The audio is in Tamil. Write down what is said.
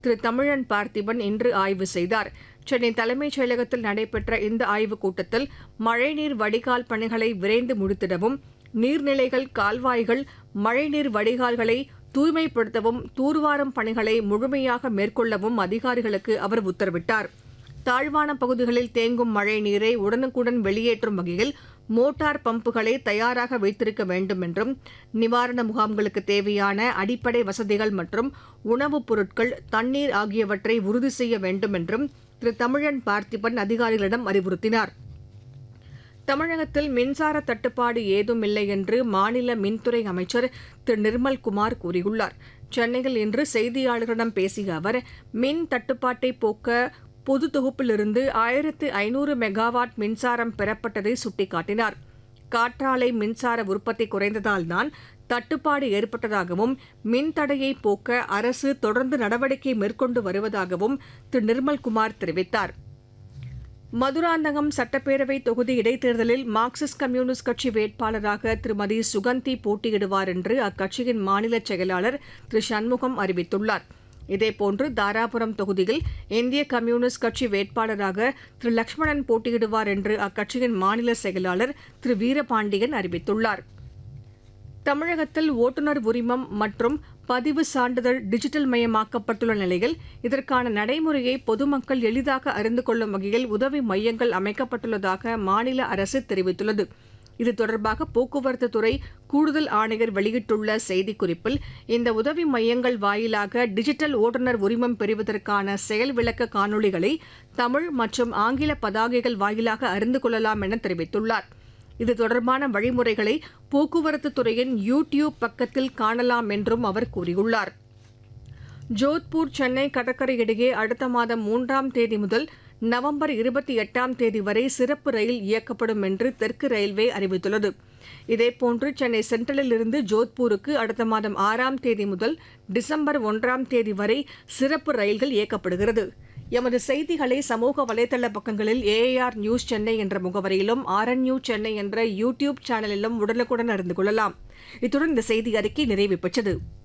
திரு தமிழன் பார்த்திபன் இன்று ஆய்வு செய்தார் சென்னை தலைமைச் செயலகத்தில் நடைபெற்ற இந்த ஆய்வுக் கூட்டத்தில் மழைநீர் வடிகால் பணிகளை விரைந்து முடித்திடவும் நீர்நிலைகள் கால்வாய்கள் மழைநீர் வடிகால்களை தூய்மைப்படுத்தவும் தூர்வாரும் பணிகளை முழுமையாக மேற்கொள்ளவும் அதிகாரிகளுக்கு அவர் உத்தரவிட்டார் தாழ்வான பகுதிகளில் தேங்கும் மழை நீரை உடனுக்குடன் வெளியேற்றும் வகையில் மோட்டார் பம்புகளை தயாராக வைத்திருக்க வேண்டும் என்றும் நிவாரண முகாம்களுக்கு தேவையான அடிப்படை வசதிகள் மற்றும் உணவுப் பொருட்கள் தண்ணீர் ஆகியவற்றை உறுதி செய்ய வேண்டும் என்றும் திரு தமிழன் பார்த்திபன் அதிகாரிகளிடம் அறிவுறுத்தினார் தமிழகத்தில் மின்சார தட்டுப்பாடு ஏதும் இல்லை என்று மாநில மின்துறை அமைச்சர் திரு நிர்மல்குமார் கூறியுள்ளார் சென்னையில் இன்று செய்தியாளர்களிடம் பேசிய அவர் மின் தட்டுப்பாட்டை போக்க பொது தொகுப்பிலிருந்து ஆயிரத்து ஐநூறு மெகாவாட் மின்சாரம் பெறப்பட்டதை சுட்டிக்காட்டினார் காற்றாலை மின்சார உற்பத்தி குறைந்ததால்தான் தட்டுப்பாடு ஏற்பட்டதாகவும் மின் தடையை போக்க அரசு தொடர்ந்து நடவடிக்கை மேற்கொண்டு வருவதாகவும் திரு நிர்மல்குமார் தெரிவித்தார் மதுராந்தகம் சட்டப்பேரவை தொகுதி இடைத்தேர்தலில் மார்க்சிஸ்ட் கம்யூனிஸ்ட் கட்சி வேட்பாளராக திருமதி சுகந்தி போட்டியிடுவார் என்று அக்கட்சியின் மாநில செயலாளர் திரு சண்முகம் அறிவித்துள்ளார் இதேபோன்று தாராபுரம் தொகுதியில் இந்திய கம்யூனிஸ்ட் கட்சி வேட்பாளராக திரு லட்சுமணன் போட்டியிடுவார் என்று அக்கட்சியின் மாநில செயலாளர் திரு வீரபாண்டியன் அறிவித்துள்ளார் தமிழகத்தில் ஓட்டுநர் உரிமம் மற்றும் பதிவு சான்றிதழ் டிஜிட்டல் மயமாக்கப்பட்டுள்ள நிலையில் இதற்கான நடைமுறையை பொதுமக்கள் எளிதாக அறிந்து கொள்ளும் வகையில் உதவி மையங்கள் அமைக்கப்பட்டுள்ளதாக மாநில அரசு தெரிவித்துள்ளது இது தொடர்பாக போக்குவரத்து துறை கூடுதல் ஆணையர் வெளியிட்டுள்ள செய்திக்குறிப்பில் இந்த உதவி மையங்கள் வாயிலாக டிஜிட்டல் ஓட்டுநர் உரிமம் பெறுவதற்கான செயல் விளக்க காணொலிகளை தமிழ் மற்றும் ஆங்கில பதாகைகள் வாயிலாக அறிந்து கொள்ளலாம் என தெரிவித்துள்ளார் இது தொடர்பான வழிமுறைகளை போக்குவரத்து துறையின் யூ டியூப் பக்கத்தில் காணலாம் என்றும் அவர் கூறியுள்ளார் ஜோத்பூர் சென்னை கடற்கரை இடையே அடுத்த மாதம் மூன்றாம் தேதி முதல் நவம்பர் இருபத்தி எட்டாம் தேதி வரை சிறப்பு ரயில் இயக்கப்படும் என்று தெற்கு ரயில்வே அறிவித்துள்ளது இதேபோன்று சென்னை சென்ட்ரலில் இருந்து ஜோத்பூருக்கு அடுத்த மாதம் ஆறாம் தேதி முதல் டிசம்பர் ஒன்றாம் தேதி வரை சிறப்பு ரயில்கள் இயக்கப்படுகிறது எமது செய்திகளை சமூக வலைதள பக்கங்களில் ஏஏஆர் நியூஸ் சென்னை என்ற முகவரியிலும் ஆர்என் நியூஸ் சென்னை என்ற யூ டியூப் சேனலிலும் உடனுக்குடன் அறிந்து கொள்ளலாம் இத்துடன் இந்த செய்தி அறிக்கை நிறைவு பெற்றது